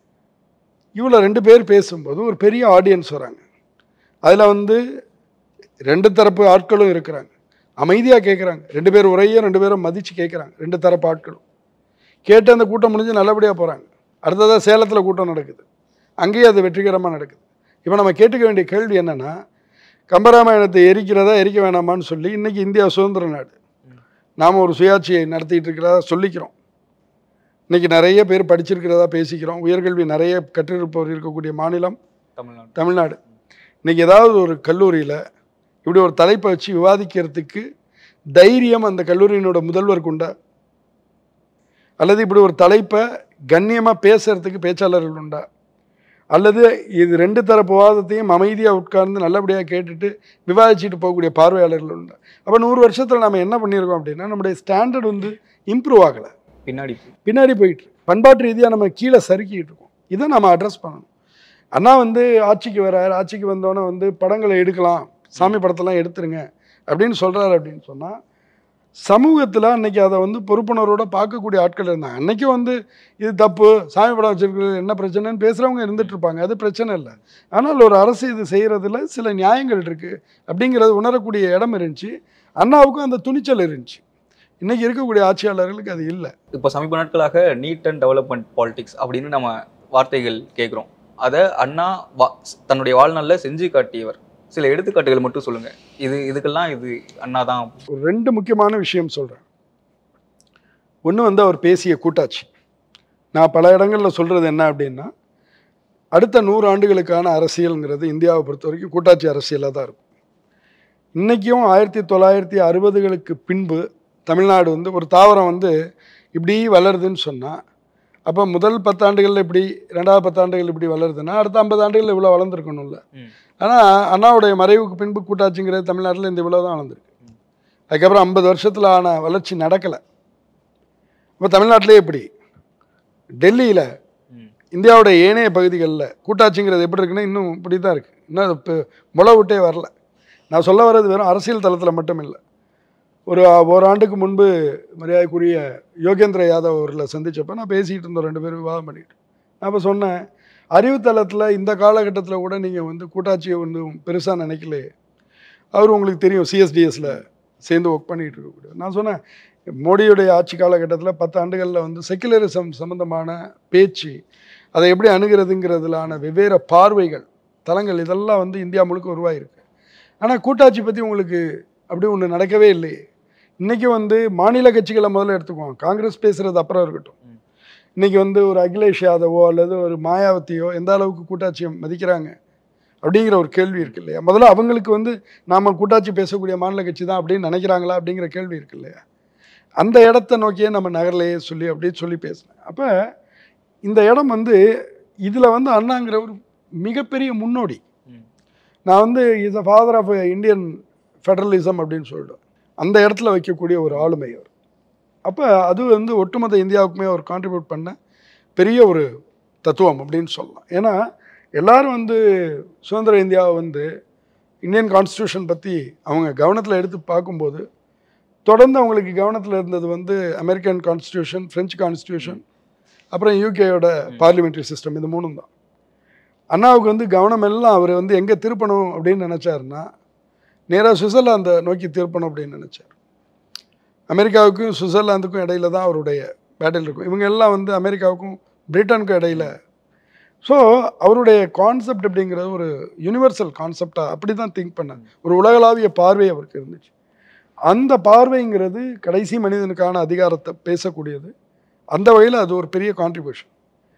இவ்வளோ ரெண்டு பேர் பேசும்போது ஒரு பெரிய ஆடியன்ஸ் வராங்க அதில் வந்து ரெண்டு தரப்பு ஆட்களும் இருக்கிறாங்க அமைதியாக கேட்குறாங்க ரெண்டு பேர் உரையும் ரெண்டு பேரும் மதித்து கேட்குறாங்க ரெண்டு தரப்பு ஆட்களும் கேட்டு அந்த கூட்டம் முடிஞ்சு நல்லபடியாக போகிறாங்க அடுத்ததாக சேலத்தில் கூட்டம் நடக்குது அங்கேயும் அது வெற்றிகரமாக நடக்குது இப்போ நம்ம கேட்டுக்க வேண்டிய கேள்வி என்னென்னா கம்பராமாயணத்தை எரிக்கிறதா எரிக்க வேணாமான்னு சொல்லி இன்றைக்கி இந்தியா சுதந்திர நாடு நாம் ஒரு சுயாட்சியை நடத்திட்டு இருக்கிறதா சொல்லிக்கிறோம் இன்றைக்கி நிறைய பேர் படிச்சிருக்கிறதா பேசிக்கிறோம் உயர்கல்வி நிறைய கற்றிருப்பவர் இருக்கக்கூடிய மாநிலம் தமிழ்நாடு தமிழ்நாடு இன்றைக்கி ஏதாவது ஒரு கல்லூரியில் இப்படி ஒரு தலைப்பை வச்சு விவாதிக்கிறதுக்கு தைரியம் அந்த கல்லூரியினோட முதல்வருக்கு உண்டா அல்லது இப்படி ஒரு தலைப்பை கண்ணியமாக பேசுறதுக்கு பேச்சாளர்கள் உண்டா அல்லது இது ரெண்டு தரப்பு விவாதத்தையும் அமைதியாக உட்கார்ந்து நல்லபடியாக கேட்டுட்டு விவாதிச்சுட்டு போகக்கூடிய பார்வையாளர்கள் உண்டா அப்போ நூறு வருஷத்தில் நம்ம என்ன பண்ணியிருக்கோம் அப்படின்னா நம்முடைய ஸ்டாண்டர்ட் வந்து இம்ப்ரூவ் ஆகலை பின்னாடி பின்னாடி போயிட்டு இருக்கு. பண்பாட்டு ரீதியாக நம்ம கீழே சறுக்கிட்டு இருக்கோம் இதை நம்ம அட்ரஸ் பண்ணணும் அண்ணா வந்து ஆட்சிக்கு வரார் ஆட்சிக்கு வந்தோன்னே வந்து படங்களை எடுக்கலாம் சாமி படத்தெல்லாம் எடுத்துருங்க அப்படின்னு சொல்கிறாரு அப்படின்னு சொன்னால் சமூகத்தில் அன்னைக்கு அதை வந்து பொறுப்புணர்வோட பார்க்கக்கூடிய ஆட்கள் இருந்தாங்க அன்னைக்கு வந்து இது தப்பு சாமி படம் வச்சிருக்கிறது என்ன பிரச்சனைன்னு பேசுகிறவங்க இருந்துட்டு இருப்பாங்க அது பிரச்சனை இல்லை ஆனால் ஒரு அரசு இது செய்கிறதுல சில நியாயங்கள் இருக்குது அப்படிங்கிறது உணரக்கூடிய இடம் இருந்துச்சு அண்ணாவுக்கும் அந்த துணிச்சல் இருந்துச்சு இன்னைக்கு இருக்கக்கூடிய ஆட்சியாளர்களுக்கு அது இல்லை இப்போ சமீப நாட்களாக நீட் அண்ட் டெவலப்மெண்ட் பாலிடிக்ஸ் அப்படின்னு நம்ம வார்த்தைகள் கேட்குறோம் அதை அண்ணா வா தன்னுடைய வாழ்நாளில் செஞ்சு காட்டியவர் சில எடுத்துக்காட்டுகள் மட்டும் சொல்லுங்க இது இதுக்கெல்லாம் இது அண்ணா தான் ஒரு ரெண்டு முக்கியமான விஷயம் சொல்கிறேன் ஒன்று வந்து அவர் பேசிய கூட்டாட்சி நான் பல இடங்களில் சொல்கிறது என்ன அப்படின்னா அடுத்த நூறு ஆண்டுகளுக்கான அரசியலுங்கிறது இந்தியாவை பொறுத்த வரைக்கும் கூட்டாட்சி அரசியலாக தான் இருக்கும் இன்றைக்கும் ஆயிரத்தி தொள்ளாயிரத்தி அறுபதுகளுக்கு பின்பு தமிழ்நாடு வந்து ஒரு தாவரம் வந்து இப்படி வளருதுன்னு சொன்னால் அப்போ முதல் பத்தாண்டுகளில் இப்படி ரெண்டாவது பத்தாண்டுகள் இப்படி வளருதுன்னா அடுத்த ஐம்பது ஆண்டுகளில் இவ்வளோ வளர்ந்துருக்கணும்ல ம். ஆனால் அண்ணாவுடைய மறைவுக்கு பின்பு கூட்டாட்சிங்கிறது தமிழ்நாட்டில் இந்த இவ்வளோ தான் வளர்ந்துருக்கு அதுக்கப்புறம் ஐம்பது வருஷத்தில் ஆன வளர்ச்சி நடக்கலை இப்போ தமிழ்நாட்டிலே எப்படி டெல்லியில் இந்தியாவோட ஏனைய பகுதிகளில் கூட்டாட்சிங்கிறது எப்படி இருக்குன்னா இன்னும் இப்படி தான் இருக்குது இன்னும் அது இப்போ முளை விட்டே வரல நான் சொல்ல வர்றது வெறும் அரசியல் தளத்தில் மட்டும் இல்லை ஒரு ஓராண்டுக்கு முன்பு மரியாதைக்குரிய யோகேந்திர யாதவ் அவர்களை சந்திச்சப்ப நான் பேசிகிட்டு இருந்தோம் ரெண்டு பேரும் விவாதம் பண்ணிட்டு நான் அப்போ சொன்னேன் அறிவுத்தளத்தில் இந்த காலகட்டத்தில் கூட நீங்கள் வந்து கூட்டாட்சியை வந்து பெருசாக நினைக்கலையே அவர் உங்களுக்கு தெரியும் சிஎஸ்டிஎஸில் சேர்ந்து ஒர்க் பண்ணிகிட்டு இருக்கக்கூடிய நான் சொன்னேன் மோடியுடைய ஆட்சி காலகட்டத்தில் பத்து ஆண்டுகளில் வந்து செக்குலரிசம் சம்பந்தமான பேச்சு அதை எப்படி அணுகிறதுங்கிறதுலான வெவ்வேறு பார்வைகள் தளங்கள் இதெல்லாம் வந்து இந்தியா முழுக்க உருவாகிருக்கு ஆனால் கூட்டாட்சி பற்றி உங்களுக்கு அப்படி ஒன்று நடக்கவே இல்லையே இன்றைக்கி வந்து மாநில கட்சிகளை முதல்ல எடுத்துக்குவோம் காங்கிரஸ் பேசுகிறது அப்புறம் இருக்கட்டும் ம். இன்றைக்கி வந்து ஒரு அகிலேஷ் யாதவோ அல்லது ஒரு மாயாவதியோ எந்த அளவுக்கு கூட்டாட்சியை மதிக்கிறாங்க அப்படிங்கிற ஒரு கேள்வி இருக்கு இல்லையா முதல்ல அவங்களுக்கு வந்து நாம் கூட்டாட்சி பேசக்கூடிய மாநில கட்சி தான் அப்படின்னு நினைக்கிறாங்களா அப்படிங்கிற கேள்வி இருக்கு இல்லையா அந்த இடத்த நோக்கியே நம்ம நகர்லையே சொல்லி அப்படியே சொல்லி பேசினேன் அப்போ இந்த இடம் வந்து இதில் வந்து அண்ணாங்கிற ஒரு மிகப்பெரிய முன்னோடி ம். நான் வந்து is a father of Indian federalism அப்படின்னு சொல்லிட்டு அந்த இடத்துல வைக்கக்கூடிய ஒரு ஆளுமை அவர் அப்போ அது வந்து ஒட்டுமொத்த இந்தியாவுக்குமே அவர் கான்ட்ரிபியூட் பண்ண பெரிய ஒரு தத்துவம் அப்படின்னு சொல்லலாம் ஏன்னா எல்லாரும் வந்து சுதந்திர இந்தியாவை வந்து இந்தியன் கான்ஸ்டியூஷன் பற்றி அவங்க கவனத்தில் எடுத்து பார்க்கும்போது தொடர்ந்து அவங்களுக்கு கவனத்தில் இருந்தது வந்து அமெரிக்கன் கான்ஸ்டியூஷன் ஃப்ரெஞ்சு கான்ஸ்டியூஷன் அப்புறம் யூகேயோட பார்லிமெண்ட்ரி சிஸ்டம் இது மூணும் தான் அண்ணாவுக்கு வந்து கவனம் எல்லாம் அவர் வந்து எங்கே திருப்பணும் அப்படின்னு நினச்சாருன்னா நேராக சுவிட்சர்லாந்தை நோக்கி திருப்பணும் அப்படின்னு நினச்சார் அமெரிக்காவுக்கும் சுவிட்சர்லாந்துக்கும் இடையில தான் அவருடைய பேட்டில் இருக்கும் இவங்க எல்லாம் வந்து அமெரிக்காவுக்கும் பிரிட்டனுக்கும் இடையில ஸோ அவருடைய கான்செப்ட் அப்படிங்கிறது ஒரு யுனிவர்சல் கான்செப்டாக அப்படி தான் திங்க் பண்ணார் ஒரு உலகளாவிய பார்வை அவருக்கு இருந்துச்சு அந்த பார்வைங்கிறது கடைசி மனிதனுக்கான அதிகாரத்தை பேசக்கூடியது அந்த வகையில் அது ஒரு பெரிய கான்ட்ரிபியூஷன்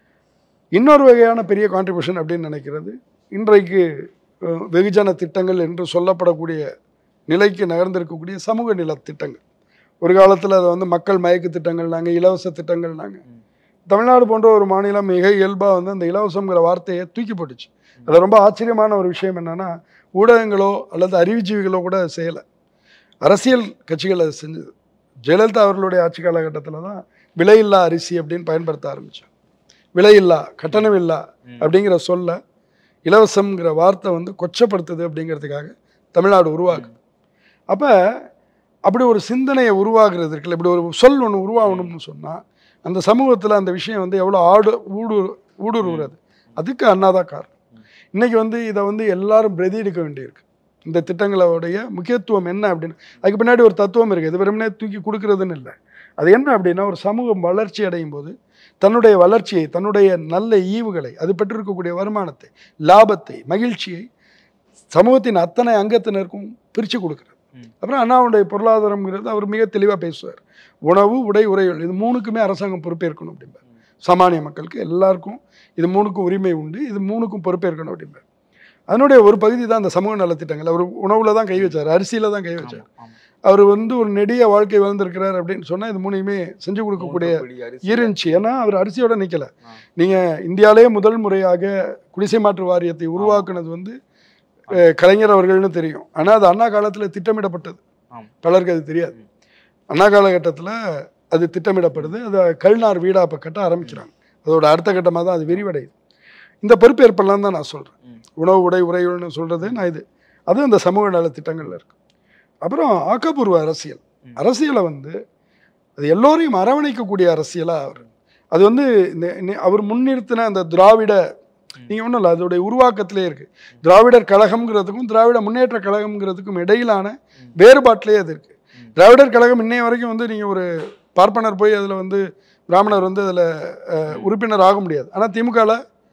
இன்னொரு வகையான பெரிய கான்ட்ரிபியூஷன் அப்படின்னு நினைக்கிறது இன்றைக்கு அஹ், வெகுஜன திட்டங்கள் என்று சொல்லப்படக்கூடிய நிலைக்கு நகர்ந்திருக்கக்கூடிய சமூக நில திட்டங்கள் ஒரு காலத்தில் அதை வந்து மக்கள் மயக்கு திட்டங்கள் நாங்கள் இலவச திட்டங்கள் நாங்கள் ம். தமிழ்நாடு போன்ற ஒரு மாநிலம் மிக இயல்பாக வந்து அந்த இலவசங்கிற வார்த்தையை தூக்கி போட்டுச்சு அதில் ரொம்ப ஆச்சரியமான ஒரு விஷயம் என்னன்னா ஊடகங்களோ அல்லது அறிவுஜீவிகளோ கூட அதை செய்யலை அரசியல் கட்சிகள் அதை செஞ்சது ஜெயலலிதா அவர்களுடைய ஆட்சி காலகட்டத்தில் தான் விலையில்லா அரிசி அப்படின்னு பயன்படுத்த ஆரம்பித்தோம் விலையில்லா கட்டணம் இல்லா ம். அப்படிங்கிற சொல்ல இலவசம்ங்கிற வார்த்தை வந்து கொச்சப்படுத்துது அப்படிங்கிறதுக்காக தமிழ்நாடு உருவாகுது அப்போ அப்படி ஒரு சிந்தனையை உருவாக்குறது இருக்குல்ல இப்படி ஒரு சொல் ஒன்று உருவாகணும்னு சொன்னால் அந்த சமூகத்தில் அந்த விஷயம் வந்து எவ்வளோ ஆடு ஊடு ஊடுருவுறது அதுக்கு அண்ணா தான் காரணம் இன்னைக்கு வந்து இதை வந்து எல்லாரும் பிரதியெடுக்க வேண்டியிருக்கு இந்த திட்டங்களோடைய முக்கியத்துவம் என்ன அப்படின்னு அதுக்கு பின்னாடி ஒரு தத்துவம் இருக்குது இது வெறுமனே தூக்கி கொடுக்கறதுன்னு இல்லை அது என்ன அப்படின்னா ஒரு சமூகம் வளர்ச்சி அடையும் போது தன்னுடைய வளர்ச்சியை தன்னுடைய நல்ல ஈவுகளை அது பெற்றிருக்கக்கூடிய வருமானத்தை லாபத்தை மகிழ்ச்சியை சமூகத்தின் அத்தனை அங்கத்தினருக்கும் பிரித்து கொடுக்குறது ம். அப்புறம் அண்ணாவுடைய பொருளாதாரம்ங்கிறது அவர் மிக தெளிவாக பேசுவார் உணவு உடை உரைகள் இது மூணுக்குமே அரசாங்கம் பொறுப்பேற்கணும் அப்படிம்பார் சாமானிய மக்களுக்கு எல்லாருக்கும் இது மூணுக்கும் உரிமை உண்டு இது மூணுக்கும் பொறுப்பேற்கணும் அப்படிம்பார் அதனுடைய ஒரு பகுதி தான் அந்த சமூக நலத்திட்டங்கள் அவர் உணவுல தான் கை வச்சார் அரிசியில தான் கை வச்சார் ஆமா, ஆமா. அவர் வந்து ஒரு நெடிய வாழ்க்கை வாழ்ந்திருக்கிறார் அப்படின்னு சொன்னா இது மூணையுமே செஞ்சு கொடுக்கக்கூடிய மூன்று படி அரிசி. இருந்துச்சு ஏன்னா அவர் அரிசியோட நிக்கல ஆ. நீங்க இந்தியாவிலேயே முதல் முறையாக குடிசை மாற்று வாரியத்தை உருவாக்குனது வந்து அஹ், கலைஞர் அவர்கள்னு தெரியும் ஆனா அது அண்ணா காலத்துல திட்டமிடப்பட்டது ஆமா. பலருக்கு அது தெரியாது அண்ணா காலகட்டத்துல அது திட்டமிடப்படுது அது கல்நார் வீடா அப்ப கட்ட ஆரம்பிக்கிறாங்க அதோட அடுத்த கட்டமாக தான் அது விரிவடையுது இந்த பொறுப்பேற்பெல்லாம் தான் நான் சொல்றேன் ம். உணவு உடை உரைகள்னு சொல்றது நான் இது அது இந்த சமூக நல திட்டங்கள்ல இருக்கு அப்புறம் ஆக்கப்பூர்வ அரசியல் ம். அரசியலை வந்து அது எல்லோரையும் அரவணைக்கக்கூடிய அரசியலா அவர் அது வந்து இந்த இந்த- அவர் முன்னிறுத்தின அந்த திராவிட நீங்க ஒன்றும் இல்லை அதோடைய உருவாக்கத்திலே இருக்கு திராவிடர் கழகம்ங்கிறதுக்கும் திராவிட முன்னேற்ற கழகம்ங்கிறதுக்கும் இடையிலான ம். வேறுபாட்டிலே அது இருக்கு ம். திராவிடர் கழகம் இன்னைய வரைக்கும் வந்து நீங்க ஒரு பார்ப்பனர் போய் அதுல வந்து பிராமணர் வந்து அதுல அஹ், உறுப்பினர் ஆக முடியாது ஆனா திமுகல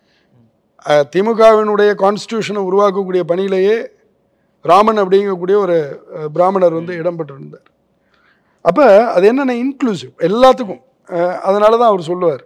அஹ், திமுகவினுடைய கான்ஸ்டியூஷனை உருவாக்கக்கூடிய பணியிலேயே ராமன் அப்படிங்கக்கூடிய ஒரு அஹ், பிராமணர் வந்து இடம்பெற்றிருந்தார் அப்போ அது என்னென்ன இன்க்ளூசிவ் எல்லாத்துக்கும் அஹ், அதனால தான் அவர் சொல்லுவார்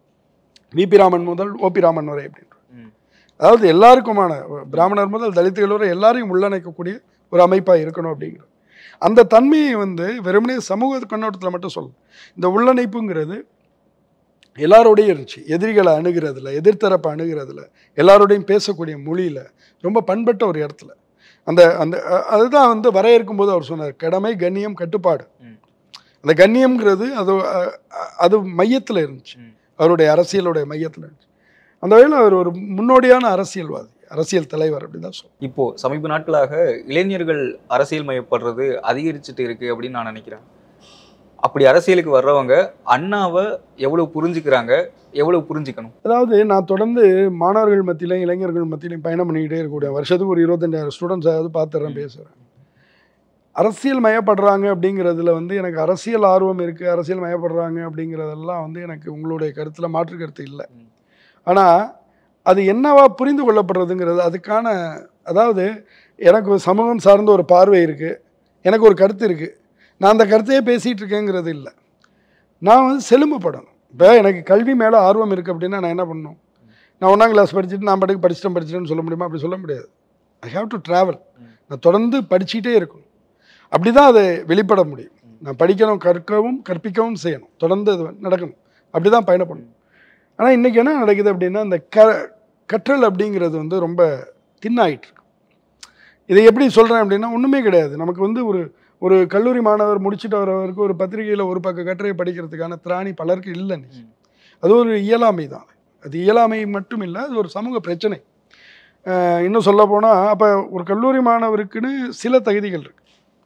விபி ராமன் முதல் ஓபி ராமன் வரை அப்படின்ற ம். அதாவது எல்லாருக்குமான பிராமணர் முதல் தலித்துகள் வரை எல்லாரையும் உள்ளணைக்கக்கூடிய ஒரு அமைப்பாக இருக்கணும் அப்படிங்கிறது அந்த தன்மையை வந்து வெறுமனே சமூக கண்ணோட்டத்தில் மட்டும் சொல்லலாம் இந்த உள்ளணைப்புங்கிறது எல்லாரோடையும் இருந்துச்சு எதிரிகளை அணுகிறதுல எதிர்த்தரப்பை அணுகிறதுல எல்லாரோடையும் பேசக்கூடிய மொழியில் ரொம்ப பண்பட்ட ஒரு இடத்துல அந்த அந்த அ- அதுதான் வந்து வரையறுக்கும் போது அவர் சொன்னார் கடமை கண்ணியம் கட்டுப்பாடு ம். அந்த கண்ணியம்ங்கிறது அது அ- அ- அது மையத்தில் இருந்துச்சு ம். அவருடைய அரசியலுடைய மையத்தில் இருந்துச்சு அந்த வகையில் அவர் ஒரு முன்னோடியான அரசியல்வாதி அரசியல் தலைவர் அப்படி தான் சொல்லுவேன் இப்போ சமீப நாட்களாக இளைஞர்கள் அரசியல் மயப்படுறது அதிகரிச்சுட்டு இருக்கு அப்படின்னு நான் நினைக்கிறேன் அப்படி அரசியலுக்கு வர்றவங்க அண்ணாவை எவ்வளவு புரிஞ்சுக்கிறாங்க எவ்வளவு புரிஞ்சுக்கணும் அதாவது நான் தொடர்ந்து மாணவர்கள் மத்தியிலையும் இளைஞர்கள் மத்தியிலையும் பயணம் பண்ணிக்கிட்டே இருக்கக்கூடிய வருஷத்துக்கு ஒரு இருபத்தஞ்சாயிரம் ஸ்டூடெண்ட்ஸ் ஆகுது பார்த்துறேன் பேசுகிறேன் அரசியல் மயப்படுறாங்க அப்படிங்கிறதுல வந்து எனக்கு அரசியல் ஆர்வம் இருக்குது அரசியல் மயப்படுறாங்க அப்படிங்கிறதெல்லாம் வந்து எனக்கு உங்களுடைய கருத்தில் மாற்று கருத்து இல்லை ம். ஆனால் அது என்னவா புரிந்து கொள்ளப்படுறதுங்கிறது அதுக்கான அதாவது எனக்கு ஒரு சமூகம் சார்ந்த ஒரு பார்வை இருக்குது எனக்கு ஒரு கருத்து இருக்குது நான் அந்த கருத்தையே பேசிகிட்டு இருக்கேங்கிறது இல்லை நான் வந்து செழும்பப்படணும் இப்போ எனக்கு கல்வி மேலே ஆர்வம் இருக்குது அப்படின்னா நான் என்ன பண்ணணும் நான் ஒன்றாம் கிளாஸ் படிச்சுட்டு நான் பாட்டுக்கு படிச்சிட்டேன் படிச்சிட்டேன்னு சொல்ல முடியுமா அப்படி சொல்ல முடியாது ஐ ஹாவ் டு ட்ராவல் நான் தொடர்ந்து படிச்சுட்டே இருக்கணும் அப்படி தான் அதை வெளிப்பட முடியும் நான் படிக்கணும் கற்கவும் கற்பிக்கவும் செய்யணும் தொடர்ந்து அது நடக்கணும் அப்படி தான் பயணப்படணும் ஆனால் இன்றைக்கி என்ன நடக்குது அப்படின்னா இந்த க கற்றல் அப்படிங்கிறது வந்து ரொம்ப தின்னாயிட்டு இருக்கு இதை எப்படி சொல்கிறேன் அப்படின்னா ஒன்றுமே கிடையாது நமக்கு வந்து ஒரு ஒரு கல்லூரி மாணவர் முடிச்சுட்டு வரவருக்கு ஒரு பத்திரிகையில் ஒரு பக்க கட்டுரை படிக்கிறதுக்கான திராணி பலருக்கு இல்லை இன்னைக்கு. அது ஒரு இயலாமை தான் அது இயலாமை மட்டும் இல்லை அது ஒரு சமூக பிரச்சனை அஹ் இன்னும் சொல்ல போனால் அப்போ ஒரு கல்லூரி மாணவருக்குன்னு சில தகுதிகள் இருக்கு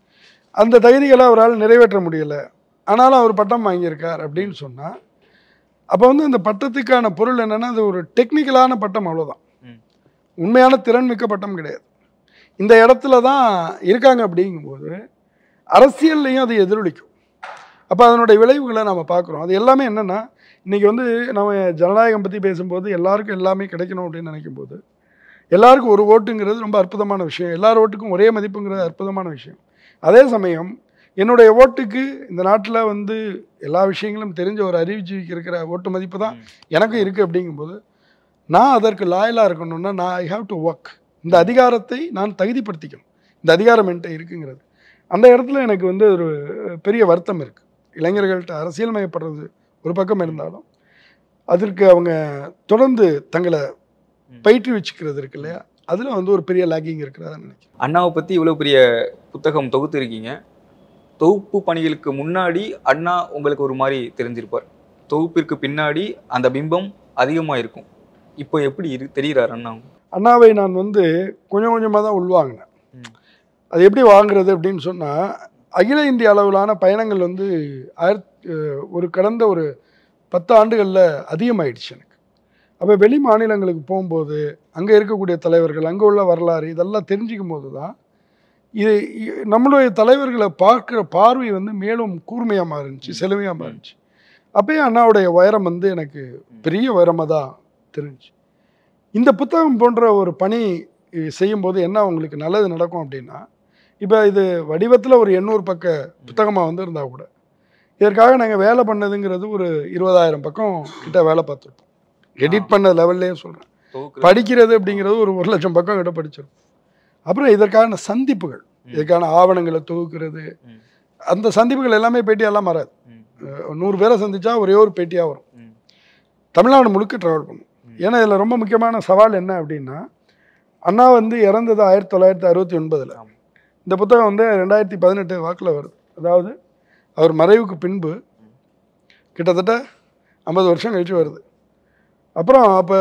அந்த தகுதிகளை அவரால் நிறைவேற்ற முடியலை ஆனாலும் அவர் பட்டம் வாங்கியிருக்கார் அப்படின்னு சொன்னால் அப்போ வந்து அந்த பட்டத்துக்கான பொருள் என்னென்னா அது ஒரு டெக்னிக்கலான பட்டம் அவ்வளோதான் ம். உண்மையான திறன்மிக்க பட்டம் கிடையாது இந்த இடத்துல தான் இருக்காங்க அப்படிங்கும்போது அரசியல்லையும் அது எதிரொலிக்கும் அப்போ அதனுடைய விளைவுகளை நம்ம பார்க்குறோம் அது எல்லாமே என்னென்னா இன்றைக்கி வந்து நம்ம ஜனநாயகம் பற்றி பேசும்போது எல்லாருக்கும் எல்லாமே கிடைக்கணும் அப்படின்னு நினைக்கும்போது எல்லாருக்கும் ஒரு ஓட்டுங்கிறது ரொம்ப அற்புதமான விஷயம் எல்லார் ஓட்டுக்கும் ஒரே மதிப்புங்கிறது அற்புதமான விஷயம் அதே சமயம் என்னுடைய ஓட்டுக்கு இந்த நாட்டில் வந்து எல்லா விஷயங்களும் தெரிஞ்ச ஒரு அறிவுஜீவிக்கு இருக்கிற ஓட்டு மதிப்பு தான் எனக்கும் இருக்குது அப்படிங்கும்போது நான் அதற்கு லாயலாக இருக்கணும்னா நான் ஐ ஹாவ் டு ஒர்க் இந்த அதிகாரத்தை நான் தகுதிப்படுத்திக்கணும் இந்த அதிகாரம் என்கிட்ட இருக்குங்கிறது அந்த இடத்துல எனக்கு வந்து ஒரு பெரிய வருத்தம் இருக்குது இளைஞர்கள்ட்ட அரசியல் மயப்படுறது ஒரு பக்கம் இருந்தாலும் அதற்கு அவங்க தொடர்ந்து தங்களை பயிற்றுவிச்சுக்கிறது இருக்கு இல்லையா அதில் வந்து ஒரு பெரிய லேக்கிங் இருக்கிறதா நினைக்கிறேன் அண்ணாவை பத்தி இவ்வளவு பெரிய புத்தகம் தொகுத்து இருக்கீங்க தொகுப்பு பணிகளுக்கு முன்னாடி அண்ணா உங்களுக்கு ஒரு மாதிரி தெரிஞ்சிருப்பார் தொகுப்பிற்கு பின்னாடி அந்த பிம்பம் அதிகமா இருக்கும் இப்போ எப்படி இரு தெரிகிறார் அண்ணா அண்ணாவை நான் வந்து கொஞ்சம் கொஞ்சமாக தான் உள்வாங்கினேன் ம். அது எப்படி வாங்குறது அப்படின்னு சொன்னால் அகில இந்திய அளவிலான பயணங்கள் வந்து ஆயிரத்தி அஹ், ஒரு கடந்த ஒரு பத்து ஆண்டுகளில் அதிகமாயிடுச்சு எனக்கு அப்போ வெளி மாநிலங்களுக்கு போகும்போது அங்கே இருக்கக்கூடிய தலைவர்கள் அங்கே உள்ள வரலாறு இதெல்லாம் தெரிஞ்சுக்கும் போது தான் இது இ- நம்மளுடைய தலைவர்களை பார்க்குற பார்வை வந்து மேலும் கூர்மையாக மாறுச்சு செழுமையாக மாறுச்சு அப்பயே அண்ணாவுடைய உயரம் வந்து எனக்கு பெரிய உயரமாக தான் தெரிஞ்சுச்சு இந்த புத்தகம் போன்ற ஒரு பணி இ- செய்யும்போது என்ன உங்களுக்கு நல்லது நடக்கும் அப்படின்னா இப்போ இது வடிவத்தில் ஒரு எண்ணூறு பக்க புத்தகமாக வந்து இருந்தால் கூட இதற்காக நாங்கள் வேலை பண்ணதுங்கிறது ஒரு இருபதாயிரம் பக்கம் கிட்ட வேலை பார்த்துருப்போம் எடிட் பண்ண லெவல்லையே சொல்கிறேன் தொகுக்கு படிக்கிறது அப்படிங்கிறது ஒரு ஒரு லட்சம் பக்கம் கிட்ட படிச்சிருப்போம் அப்புறம் இதற்கான சந்திப்புகள் இதுக்கான ஆவணங்களை தொகுக்கிறது ம். அந்த சந்திப்புகள் எல்லாமே பேட்டியெல்லாம் வராது ம். அஹ் நூறு பேரை சந்திச்சா ஒரே ஒரு பேட்டியாக வரும் ம். தமிழ்நாடு முழுக்க ட்ராவல் பண்ணும் ம். ஏன்னா இதில் ரொம்ப முக்கியமான சவால் என்ன அப்படின்னா அண்ணா வந்து இறந்தது ஆயிரத்தி தொள்ளாயிரத்தி அறுபத்தி ஒன்பதில் ஆமா. இந்த புத்தகம் வந்து ரெண்டாயிரத்தி பதினெட்டு வாக்கில் வருது அதாவது அவர் மறைவுக்கு பின்பு கிட்டத்தட்ட ஐம்பது வருஷம் கழிச்சு வருது அப்புறம் அப்போ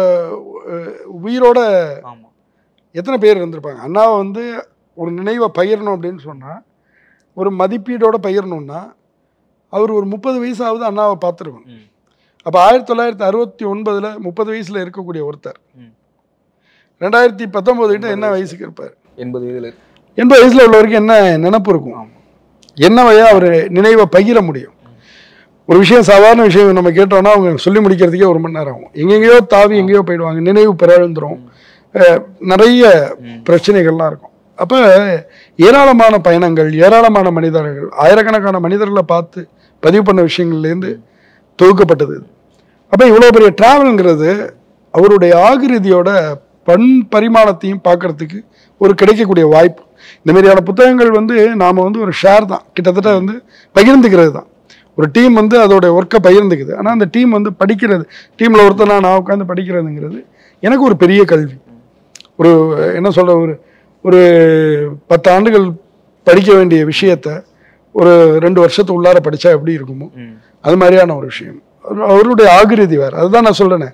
உயிரோட ஆமா எத்தனை பேர் இருந்திருப்பாங்க அண்ணாவை வந்து ஒரு நினைவை பகிரணும் அப்படின்னு சொன்னால் ஒரு மதிப்பீடோட பகிரணும்னா அவர் ஒரு முப்பது வயசாவது அண்ணாவை பார்த்துருக்கணும் ம். அப்போ ஆயிரத்தி தொள்ளாயிரத்தி அறுபத்தி ஒன்பதில் முப்பது வயசில் இருக்கக்கூடிய ஒருத்தர் ம். ரெண்டாயிரத்தி பத்தொம்போது கிட்ட என்ன வயசுக்கு இருப்பார் எண்பது வயதுல இருக்கு எண்பது வயசில் உள்ளவருக்கு என்ன நினப்பு இருக்கும் ஆமா. என்ன வயா அவர் நினைவை பகிர முடியும் ஒரு விஷயம் சாதாரண விஷயம் நம்ம கேட்டோம்னா அவங்க சொல்லி முடிக்கிறதுக்கே ஒரு மணி நேரம் ஆகும் எங்கெங்கேயோ தாவி எங்கேயோ போயிடுவாங்க நினைவு பிறழ்ந்துரும் அஹ் நிறைய ம். பிரச்சனைகள்லாம் இருக்கும் அப்போ ஏராளமான பயணங்கள் ஏராளமான மனிதர்கள் ஆயிரக்கணக்கான மனிதர்களை பார்த்து பதிவு பண்ண விஷயங்கள்லேருந்து தொகுக்கப்பட்டது இது அப்போ இவ்வளோ பெரிய ட்ராவல்ங்கிறது அவருடைய ஆகிருதியோட பன் பரிமாணத்தையும் பார்க்கறதுக்கு ஒரு கிடைக்கக்கூடிய வாய்ப்பு இந்த மாதிரியான புத்தகங்கள் வந்து நாம் வந்து ஒரு ஷேர் தான் கிட்டத்தட்ட வந்து பகிர்ந்துக்கிறது தான் ஒரு டீம் வந்து அதோட ஒர்க்கை பகிர்ந்துக்குது ஆனால் அந்த டீம் வந்து படிக்கிறது டீமில் ஒருத்தனா நான் உட்காந்து படிக்கிறதுங்கிறது எனக்கு ஒரு பெரிய கல்வி ஒரு என்ன சொல்ற ஒரு ஒரு பத்து ஆண்டுகள் படிக்க வேண்டிய விஷயத்த ஒரு ரெண்டு வருஷத்து உள்ளார படித்தா எப்படி இருக்குமோ ம். அது மாதிரியான ஒரு விஷயம் அவரு- அவருடைய ஆகிருதி வேறு அதுதான் நான் சொல்கிறேனே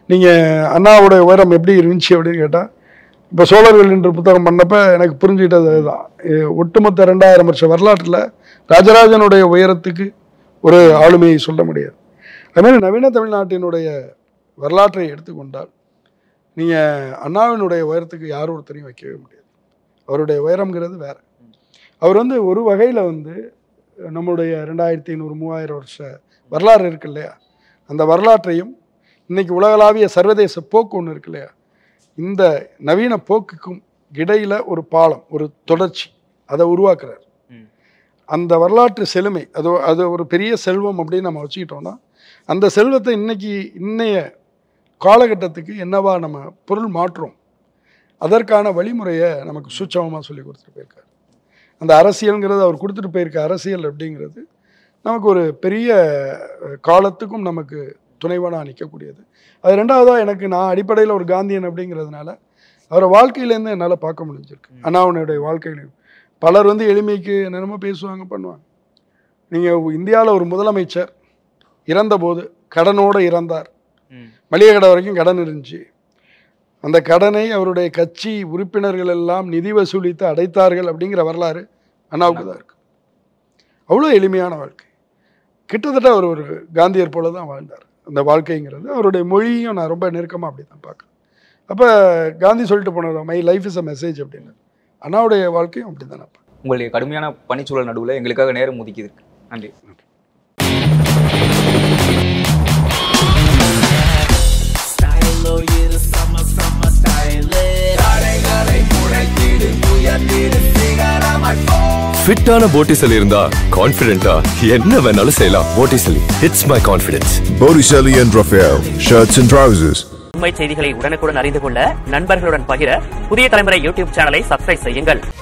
நீங்கள் அண்ணாவுடைய உயரம் எப்படி இருந்துச்சு அப்படின்னு கேட்டால் இப்போ சோழர்கள் என்று புத்தகம் பண்ணப்ப எனக்கு புரிஞ்சுக்கிட்டது அதுதான் எ- ஒட்டுமொத்த ரெண்டாயிரம் வருஷ வரலாற்றில் ராஜராஜனுடைய உயரத்துக்கு ஒரு ஆளுமையை சொல்ல முடியாது அதுமாதிரி நவீன தமிழ்நாட்டினுடைய வரலாற்றை எடுத்துக்கொண்டால் நீங்கள் அண்ணாவினுடைய உயரத்துக்கு யாரும் ஒருத்தரையும் வைக்கவே முடியாது அவருடைய உயரம்ங்கிறது வேற அவர் வந்து ஒரு வகையில் வந்து நம்முடைய ரெண்டாயிரத்தி ஐநூறு மூவாயிரம் வருஷ வரலாறு இருக்கு இல்லையா அந்த வரலாற்றையும் இன்னைக்கு உலகளாவிய சர்வதேச போக்கு ஒன்று இருக்கு இல்லையா இந்த நவீன போக்குக்கும் இடையில ஒரு பாலம் ஒரு தொடர்ச்சி அதை உருவாக்குறார் ம். அந்த வரலாற்று செழுமை அது அது ஒரு பெரிய செல்வம் அப்படின்னு நம்ம வச்சுக்கிட்டோம்னா அந்த செல்வத்தை இன்னைக்கு இன்னைய காலகட்டத்துக்கு என்னவா நம்ம பொருள் மாற்றுறோம் அதற்கான வழிமுறையை நமக்கு சூட்சமமாக சொல்லி கொடுத்துட்டு போயிருக்காரு அந்த அரசியல்ங்கிறது அவர் கொடுத்துட்டு போயிருக்க அரசியல் அப்படிங்கிறது நமக்கு ஒரு பெரிய அஹ், காலத்துக்கும் நமக்கு துணைவனாக நிற்கக்கூடியது அது ரெண்டாவதாக எனக்கு நான் அடிப்படையில் ஒரு காந்தியன் அப்படிங்கிறதுனால அவரை வாழ்க்கையிலேருந்து என்னால் பார்க்க முடிஞ்சிருக்கு அண்ணாவுடைய வாழ்க்கையிலையும் பலர் வந்து எளிமைக்கு என்னென்னமோ பேசுவாங்க பண்ணுவாங்க நீங்கள் இந்தியாவில் ஒரு முதலமைச்சர் இறந்தபோது கடனோடு இறந்தார் ம். மளிகை கடை வரைக்கும் கடன் இருந்துச்சு அந்த கடனை அவருடைய கட்சி உறுப்பினர்கள் எல்லாம் நிதி வசூலித்து அடைத்தார்கள் அப்படிங்கிற வரலாறு அண்ணாவுக்கு தான் இருக்கு அவ்வளோ எளிமையான வாழ்க்கை கிட்டத்தட்ட அவர் ஒரு காந்தியர் போல தான் வாழ்ந்தார் அந்த வாழ்க்கைங்கிறது அவருடைய மொழியும் நான் ரொம்ப நெருக்கமாக அப்படி தான் பார்க்குறேன் அப்போ காந்தி சொல்லிட்டு போனது my life is a message அப்படின்னு அண்ணாவுடைய வாழ்க்கையும் அப்படி தான் நான் பார்க்கிறேன். உங்களுடைய கடுமையான பணிச்சூழல் நடுவில் எங்களுக்காக நேரம் ஒதுக்கியது நன்றி ஃபிட்டான போட்டிசல் இருந்தா கான்ஃபிடென்ட்டா என்ன வேணாலும் செய்யலாம் Botticelli it's my confidence Botticelli and Raphael, shirts and trousers. உண்மை செய்திகளை உடனுக்குடன் அறிந்து கொள்ள நண்பர்களுடன் பகிர புதிய தலைமுறை யூடியூப் சேனலை சப்ஸ்கிரைப் செய்யுங்கள்